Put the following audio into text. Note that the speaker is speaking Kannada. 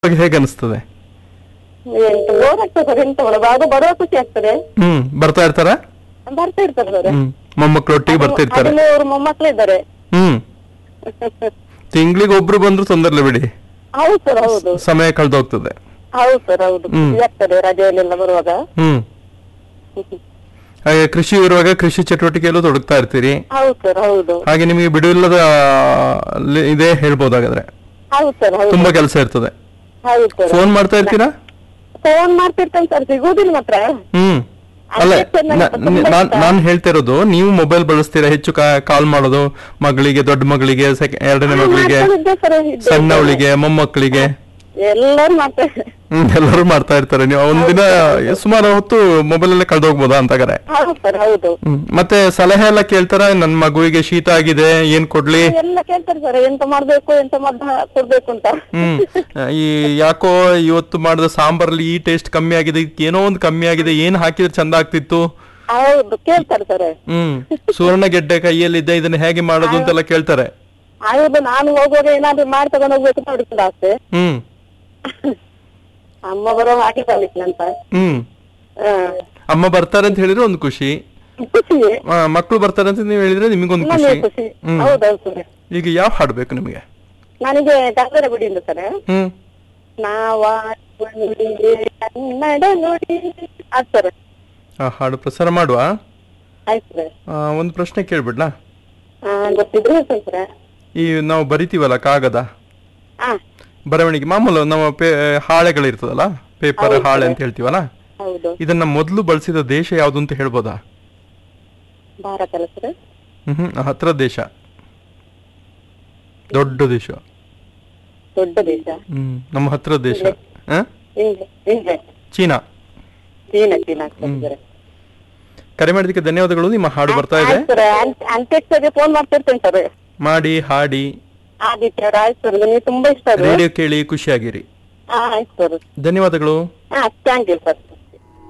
ಬಗ್ಗೆ ಹೇಗೆ ಅನಿಸ್ತದೆ ಎಂತ ಬೋರ್ ಆಗ್ತದೆ ಸರ್ ಎಂತ ಮಾಡೋದು ಅದು ಬರುವ ಖುಷಿ ಆಗ್ತದೆ ಹ್ಮ್ ಬರ್ತಾ ಇರ್ತಾರ ಬರ್ತಾ ಇರ್ತಾರೆ ಸರ್ ಹ್ಮ್ ಮೊಮ್ಮಕ್ಕಳೊಟ್ಟಿಗೆ ಬರ್ತಾ ಇರ್ತಾರೆ ಹದಿಮೂರು ಮೊಮ್ಮಕ್ಳು ಇದ್ದಾರೆ ಹ್ಮ್ ತಿಂಗಳಿಗೆ ಒಬ್ರು ಬಂದ್ರು ತೊಂದರೆ ಇಲ್ಲ ಬಿಡಿ ಹೌದು ಸರ್ ಹೌದು ಸಮಯ ಕಳೆದೋಗ್ತದೆ ಹೌದು ಸರ್ ಹೌದು ಹ್ಮ್. ಖುಷಿ ಆಗ್ತದೆ ರಜೆಯಲ್ಲೆಲ್ಲ ಬರುವಾಗ ಹ್ಮ್ ಹಾಗೆ ಕೃಷಿ ಇರುವಾಗ ಕೃಷಿ ಚಟುವಟಿಕೆಯಲ್ಲೂ ತೊಡಗ್ತಾ ಇರ್ತೀರಿ ಹೌದು ಸರ್ ಹೌದು ಹಾಗೆ ನಿಮಗೆ ಬಿಡುವಿಲ್ಲದ ಲಿ- ಇದೇ ಹೇಳ್ಬೋದಾಗಾದ್ರೆ ಹೌದು ಸರ್ ಹೌದು ತುಂಬಾ ಕೆಲಸ ಇರ್ತದೆ ಹೌದು ಸರ್ ಫೋನ್ ಮಾಡ್ತಾ ಇರ್ತೀರಾ ಫೋನ್ ಮಾಡ್ತಿರ್ತೇನೆ ಸರ್ ಸಿಗುದಿಲ್ಲ ಮಾತ್ರ ಹ್ಮ್ ಅಲ್ಲ ಅದಕ್ಕೆ ಚೆನ್ನಾಗಿ ನ- ತುಂಬಾ ನಾನ್ ಇಷ್ಟ. ನಾನ್ ಹೇಳ್ತಾ ಇರೋದು ನೀವು ಮೊಬೈಲ್ ಬಳಸ್ತೀರಾ ಹೆಚ್ಚು ಕಾಲ್ ಮಾಡೋದು ಮಗಳಿಗೆ ದೊಡ್ಡ ಮಗಳಿಗೆ ಸೆಕೆ- ಎರಡನೇ ಮಗಳಿಗೆ ಮಾಡ್ತಾ ಸರ್ ಇದ್ದೆ. ಸಣ್ಣವಳಿಗೆ ಮೊಮ್ಮಕ್ಕಳಿಗೆ ಎಲ್ಲರೂ ಮಾಡ್ತಾರೆ ಹ್ಮ್ ಎಲ್ಲರೂ ಮಾಡ್ತಾ ಇರ್ತಾರೆ ನೀವು ಒಂದಿನ ಸುಮಾರು ಹೊತ್ತು ಮೊಬೈಲ್ ಅಲ್ಲೇ ಕಳ್ದೋಗ್ಬೋದಾ ಅಂತಾಗಾರೆ ಹೌದು ಸರ್ ಹೌದು ಹ್ಮ್ ಮತ್ತೆ ಸಲಹೆ ಎಲ್ಲ ಕೇಳ್ತಾರ ನನ್ ಮಗುವಿಗೆ ಶೀತ ಆಗಿದೆ ಏನ್ ಕೊಡ್ಲಿ ಎಲ್ಲ ಕೇಳ್ತಾರೆ ಸರ್ ಎಂತ ಮಾಡ್ಬೇಕು ಎಂತ ಮದ್ದು ಕೊಡ್ಬೇಕು ಅಂತ ಹ್ಮ್ ಈ ಯಾಕೋ ಇವತ್ತು ಮಾಡಿದ ಸಾಂಬಾರಲ್ಲಿ ಈ ಟೇಸ್ಟ್ ಕಮ್ಮಿ ಆಗಿದೆ ಇದಕ್ಕೆ ಏನೋ ಒಂದು ಕಮ್ಮಿ ಆಗಿದೆ ಏನ್ ಹಾಕಿದ್ರೆ ಚಂದ ಆಗ್ತಿತ್ತು ಹೌದು ಕೇಳ್ತಾರೆ ಸರ್ ಹ್ಮ್ ಸುವರ್ಣ ಗೆಡ್ಡೆ ಕೈಯಲ್ಲಿದ್ದೆ ಇದನ್ನ ಹೇಗೆ ಮಾಡೋದು ಅಂತೆಲ್ಲ ಕೇಳ್ತಾರೆ ಹೌದು ನಾನು ಹೋಗುವಾಗ ಏನಾದ್ರು ಮಾಡಿ ತಗೊಂಡು ಹೋಗ್ಬೇಕು ನೋಡಿಕೊಂಡು ಆಸೆ ಹ್ಮ್ ಅಮ್ಮ ಬರೋ ಹಾಕಿ ಕಳಿಸ್ಲಿ ಅಂತ ಹ್ಮ್ ಹಾ. ಅಮ್ಮ ಬರ್ತಾರೆ ಅಂತ ಹೇಳಿದ್ರೆ ಒಂದು ಖುಷಿ ಖುಷಿ ಆ, ಮಕ್ಳು ಬರ್ತಾರೆ ಅಂತ ನೀವು ಹೇಳಿದ್ರೆ ನಿಮಗೊಂದು ನನಗೆ ಖುಷಿ ಖುಷಿ ಹ್ಮ್ ಹೌದೌದು ಸರ್ ಈಗ ಯಾವ ಹಾಡು ಬೇಕು ನಿಮಗೆ ನನಗೆ ಗಂಗರ ಗುಡಿಯಿಂದ ಸರ್ ಹ್ಮ್ ನಾವ ನುಡಿಗೆ ಕನ್ನಡ ನುಡಿ ಅದು ಸರ್ ಆ ಹಾಡು ಪ್ರಸಾರ ಮಾಡುವ ಆಯ್ತು ಸರ್ ಆ, ಒಂದು ಪ್ರಶ್ನೆ ಕೇಳ್ಬಿಡ್ಲಾ ಹಾ ಗೊತ್ತಿದ್ರೆ ಹೇಳ್ತೇನೆ ಸರ್ ಈ ನಾವು ಬರಿತೀವಲ್ಲ ಕಾಗದ ಹಾ ಬರವಣಿಗೆ ಮಾಮೂಲು ನಮ್ಮ ಪೇ ಹಾಳೆಗಳಿರ್ತದಲ್ಲ ಪೇಪರ್ ಹೌದು. ಹಾಳೆ ಅಂತ ಹೇಳ್ತೀವಲ್ಲ ಹೌದು ಇದನ್ನ ಮೊದಲು ಬಳಸಿದ ದೇಶ ಯಾವುದು ಅಂತ ಹೇಳ್ಬೋದಾ ಭಾರತ ಅಲ್ಲ ಸರ್ ಹ್ಮ್ ಹತ್ರ ದೇಶ ದೊಡ್ಡ ದೇಶ ದೊಡ್ಡ ದೇಶ ಹ್ಮ್ ನಮ್ಮ ಹತ್ರ ದೇಶ ಆ? ಇಂಗ್ಲೆಂಡ್ ಇಂಗ್ಲೆಂಡ್ ಚೀನಾ ಚೀನಾ ಚೀನಾ ಸರ್ ಕರೆ ಮಾಡಿದಕ್ಕೆ ಧನ್ಯವಾದಗಳು ನಿಮ್ಮ ಹಾಡು ಬರ್ತಾ ಇದೆ ಆಯ್ತು ಸರ್ ಅಂತ್ಯಕ್ಷರಿಗೆ ಫೋನ್ ಮಾಡ್ತಿರ್ತೇನೆ ಸರ್ ಮಾಡಿ ಹಾಡಿ ಆದಿತ್ಯ ಅವ್ರೆ, ಆಯ್ತು ಸರ್ ನನಗೆ ತುಂಬಾ ಇಷ್ಟ ಅದು ರೇಡಿಯೋ ಕೇಳಿ ಖುಷಿಯಾಗಿರಿ ಹಾ ಆಯ್ತು ಸರ್ ಧನ್ಯವಾದಗಳು ಹಾ ಥ್ಯಾಂಕ್ ಯು ಸರ್